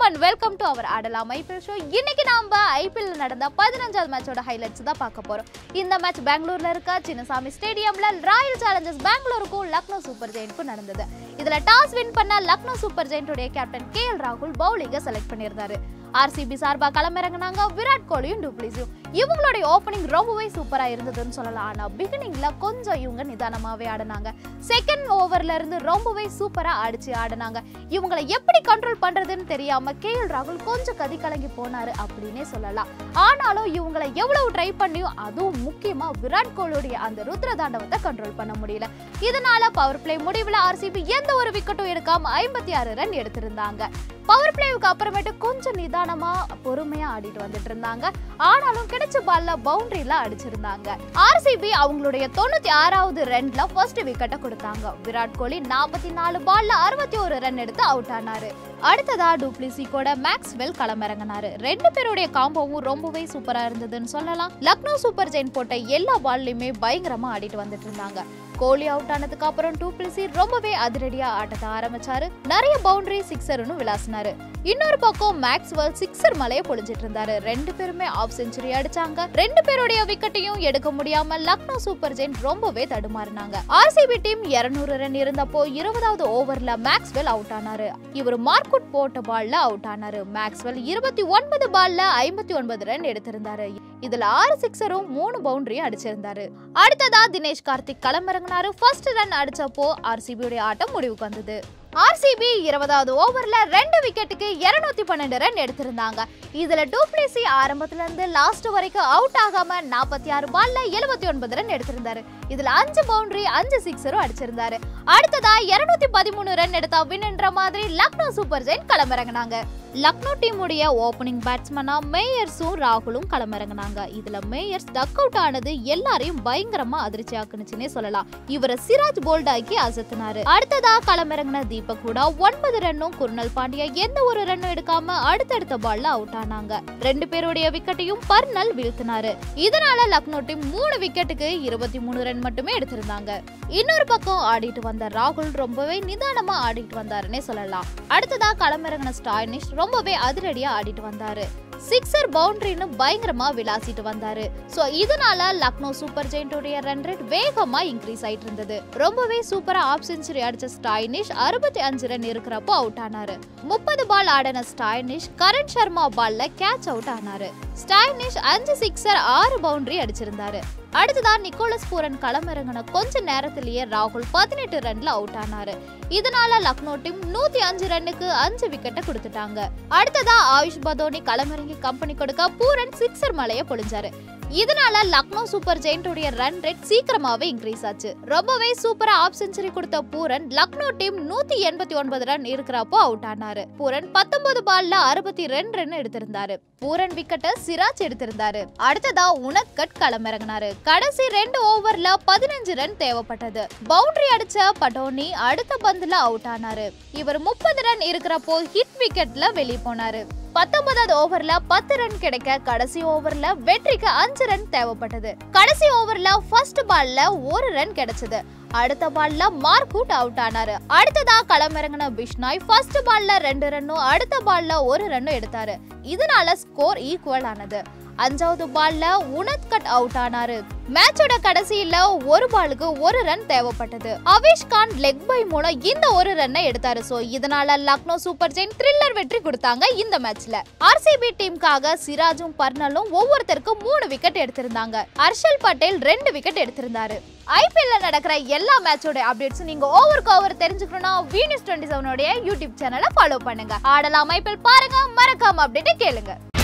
and welcome to our ஆடலாம் IPL show இன்னைக்கு நாம ஐபிஎல் நடந்த பதினஞ்சாவது மேட்சோட ஹைலைட்ஸ் தான் பார்க்க போறோம் இந்த மேட்ச் பெங்களூர்ல இருக்க சின்னசாமி ஸ்டேடியம்ல ராயல் சேலஞ்சர்ஸ் பெங்களூருக்கும் லக்னோ சூப்பர் ஜெயின்ட்க்கும் நடந்தது இதுல டாஸ் வின் பண்ண லக்னோ சூப்பர் ஜெயின்ட்டுடைய கேப்டன் கே எல் ராகுல் பவுலிங்க செலக்ட் பண்ணியிருந்தாரு ஆர்சிபி சார்பா களமிறங்கினாங்க விராட் கோலியும் டூப்ளிஸியும் இவங்களுடைய ஓப்பனிங் ரொம்பவே சூப்பரா இருந்ததுன்னு சொல்லலாம் ஆனா பிகினிங்ல கொஞ்சம் இவங்க நிதானமாவே ஆடினாங்க செகண்ட் ஓவர்ல இருந்து ரொம்பவே சூப்பரா அடிச்சு ஆடினாங்க இவங்களை எப்படி கண்ட்ரோல் பண்றதுன்னு தெரியாம கே எல் ராகுல் கொஞ்சம் கதி கலங்கி போனாரு அப்படின்னே சொல்லலாம் ஆனாலும் இவங்களை எவ்வளவு ட்ரை பண்ணியும் அதுவும் முக்கியமா விராட் கோலியுடைய அந்த ருத்ர தாண்டவத்தை கண்ட்ரோல் பண்ண முடியல இதனால பவர் பிளே முடிவுல ஆர்சிபி எந்த ஒரு விக்கெட்டும் எடுக்காம ஐம்பத்தி ஆறு ரன் எடுத்திருந்தாங்க பவர் பிளேவுக்கு அப்புறமேட்டு கொஞ்சம் நிதானமா பொறுமையா ஆடிட்டு வந்துட்டு இருந்தாங்க ஆனாலும் கிடைச்ச பால்ல பவுண்டரியில அடிச்சிருந்தாங்க ஆர்சிபி அவங்களுடைய தொண்ணூத்தி ஆறாவது ரன்ல ஃபர்ஸ்ட் விக்கெட்டை கொடுத்தாங்க விராட் கோலி நாற்பத்தி நாலு பால்ல அறுபத்தி ஒரு ரன் எடுத்து அவுட் ஆனாரு அடுத்ததா டூப்ளிசி கூட மேக்ஸ்வெல் களமிறங்கினாரு ரெண்டு பேருடைய காம்போவும் ரொம்பவே சூப்பரா இருந்ததுன்னு சொல்லலாம் லக்னோ சூப்பர் ஜெயின் போட்ட எல்லா பால்லையுமே பயங்கரமா ஆடிட்டு வந்துட்டு இருந்தாங்க கோலி அவுட் ஆனதுக்கு அப்புறம் டூப்ளிசி ரொம்பவே அதிரடியா ஆட்டத்தை ஆரம்பிச்சாரு நிறைய பவுண்டரி சிக்ஸர்னு விளாசினாரு இன்னொரு பக்கம் மேக்ஸ்வெல் சிக்ஸர் மலைய பொழிஞ்சிட்டு இருந்தாரு ரெண்டு பேருமே ஆஃப் செஞ்சுரி அடிச்சாங்க ரெண்டு பேருடைய விக்கெட்டையும் எடுக்க முடியாம லக்னோ சூப்பர் ஜெயின் ரொம்பவே தடுமாறினாங்க ஆர்சிபி டீம் 200 ரன் இருந்தப்போ இருபதாவது ஓவர்ல மேக்ஸ்வெல் அவுட் ஆனாரு இவர் மார்க்குட் போட்ட பால்ல அவுட் ஆனாரு மேக்ஸ்வெல் இருபத்தி ஒன்பது பால்ல ஐம்பத்தி ஒன்பது ரன் எடுத்திருந்தாரு இதுல ஆறு சிக்ஸரும் மூணு பவுண்டரியும் அடிச்சிருந்தாரு அடுத்ததா தினேஷ் கார்த்திக் களமிறங்கினாரு ஃபர்ஸ்ட் ரன் அடிச்சப்போ ஆர்சிபியுடைய ஆட்டம் முடிவுக்கு வந்தது ஆர்சிபி இருபதாவது ஓவர்ல ரெண்டு விக்கெட்டுக்கு இருநூத்தி பன்னெண்டு ரன் எடுத்திருந்தாங்க இதுல டூப்ளிசி ஆரம்பத்துல இருந்து லாஸ்ட் வரைக்கும் அவுட் ஆகாம நாற்பத்தி ஆறு பால்ல எழுபத்தி ஒன்பது ரன் எடுத்திருந்தாரு இதுல அஞ்சு பவுண்டரி அஞ்சு சிக்ஸரும் அடிச்சிருந்தாரு அடுத்ததா இருநூத்தி பதிமூணு ரன் எடுத்தா வின்ன்ற மாதிரி லக்னோ சூப்பர் ஜெயின் களமிறங்கினாங்க லக்னோ டீமுடைய ஓப்பனிங் பேட்ஸ்மனா மேயர்ஸும் ராகுலும் களமிறங்கினாங்க இதுல மேயர்ஸ் டக் அவுட் ஆனது எல்லாரையும் பயங்கரமா அதிர்ச்சி ஆக்குனுச்சுன்னே சொல்லலாம் இவரை சிராஜ் போல்டாக்கி அசத்தினாரு அடுத்ததா களமிறங்கின தீபக் கூட ஒன்பது ரன்னும் குருணல் பாண்டியா எந்த ஒரு ரன்னும் எடுக்காம அடுத்தடுத்த பால்ல அவுட் ஆனாங்க ரெண்டு பேருடைய விக்கெட்டையும் பர்னல் வீழ்த்தினாரு இதனால லக்னோ டீம் மூணு விக்கெட்டுக்கு இருபத்தி மூணு ரன் மட்டுமே எடுத்திருந்தாங்க இன்னொரு பக்கம் ஆடிட்டு வந்த ராகுல் ரொம்பவே நிதானமா ஆடிட்டு வந்தாருன்னே சொல்லலாம் அடுத்ததா களமிறங்கின ஸ்டாய்னிஷ் ரொம்பவே அதிரடியா ஆடிட்டு வந்தாரு சிக்ஸர் பவுண்டரின்னு பயங்கரமா விளாசிட்டு வந்தாரு சோ இதனால லக்னோ சூப்பர் ஜெயின்டோடைய ரன் ரேட் வேகமா இன்க்ரீஸ் ஆயிட்டு இருந்தது ரொம்பவே சூப்பரா ஆஃப் செஞ்சுரி அடிச்ச ஸ்டாய்னிஷ் அறுபத்தி அஞ்சு ரன் இருக்கிறப்போ அவுட் ஆனாரு முப்பது பால் ஆடின ஸ்டாய்னிஷ் கரண் சர்மா பால்ல கேட்ச் அவுட் ஆனாரு ஸ்டாய்னிஷ் அஞ்சு சிக்ஸர் ஆறு பவுண்டரி அடிச்சிருந்தாரு அடுத்ததா நிக்கோலஸ் பூரன் களமிறங்கின கொஞ்ச நேரத்திலேயே ராகுல் பதினெட்டு ரன்ல அவுட் ஆனாரு இதனால லக்னோ டீம் நூத்தி அஞ்சு ரன்னுக்கு அஞ்சு விக்கெட்டை கொடுத்துட்டாங்க அடுத்ததா ஆயுஷ் பதோனி களமிறங்கி கம்பெனி கொடுக்க பூரன் சிக்ஸர் மலைய பொழிஞ்சாரு இதனால லக்னோ சூப்பர் ஜெயின்டோடைய ரன் ரேட் சீக்கிரமாவே இன்க்ரீஸ் ஆச்சு ரொம்பவே சூப்பரா ஆஃப் செஞ்சுரி கொடுத்த பூரன் லக்னோ டீம் நூத்தி எண்பத்தி ஒன்பது ரன் இருக்கிறப்போ அவுட் ஆனாரு பூரன் பத்தொன்பது பால்ல அறுபத்தி ரெண்டு ரன் எடுத்திருந்தாரு பூரன் விக்கெட்டை சிராஜ் எடுத்திருந்தாரு அடுத்ததா உனக்கட் களமிறங்கினாரு கடைசி ரெண்டு ஓவர்ல பதினஞ்சு ரன் தேவைப்பட்டது பவுண்டரி அடிச்ச பட்டோனி அடுத்த பந்துல அவுட் ஆனாரு இவர் முப்பது ரன் இருக்கிறப்போ ஹிட் விக்கெட்ல வெளியே போனாரு பத்தொன்பதாவது ஓவர்ல பத்து ரன் கிடைக்க கடைசி ஓவர்ல வெற்றிக்கு அஞ்சு ரன் தேவைப்பட்டது கடைசி ஓவர்ல ஃபர்ஸ்ட் பால்ல ஒரு ரன் கிடைச்சது அடுத்த பால்ல மார்க்கூட் அவுட் ஆனாரு அடுத்ததா களமிறங்கின பிஷ்னாய் ஃபர்ஸ்ட் பால்ல ரெண்டு ரன்னும் அடுத்த பால்ல ஒரு ரன்னும் எடுத்தாரு இதனால ஸ்கோர் ஈக்குவல் ஆனது அஞ்சாவது பால்ல உனத் கட் அவுட் ஆனாரு மேட்சோட கடைசியில ஒரு பாலுக்கு ஒரு ரன் தேவைப்பட்டது அவேஷ் கான் லெக் பை மூலம் இந்த ஒரு ரன்னை எடுத்தாரு சோ இதனால லக்னோ சூப்பர் ஜெயின் த்ரில்லர் வெற்றி கொடுத்தாங்க இந்த மேட்ச்ல ஆர்சிபி டீமுக்காக சிராஜும் பர்னலும் ஒவ்வொருத்தருக்கும் மூணு விக்கெட் எடுத்திருந்தாங்க ஹர்ஷல் பட்டேல் ரெண்டு விக்கெட் எடுத்திருந்தாரு ஐபிஎல்ல நடக்கிற எல்லா மேட்சோட அப்டேட்ஸ் நீங்க ஓவருக்கு ஓவர் தெரிஞ்சுக்கணும்னா வீனியூஸ் டுவெண்ட்டி செவனோட யூடியூப் சேனலை ஃபாலோ பண்ணுங்க ஆடலாம் ஐபிஎல் பாருங்க மறக்காம அப்டேட்டை கேளுங்க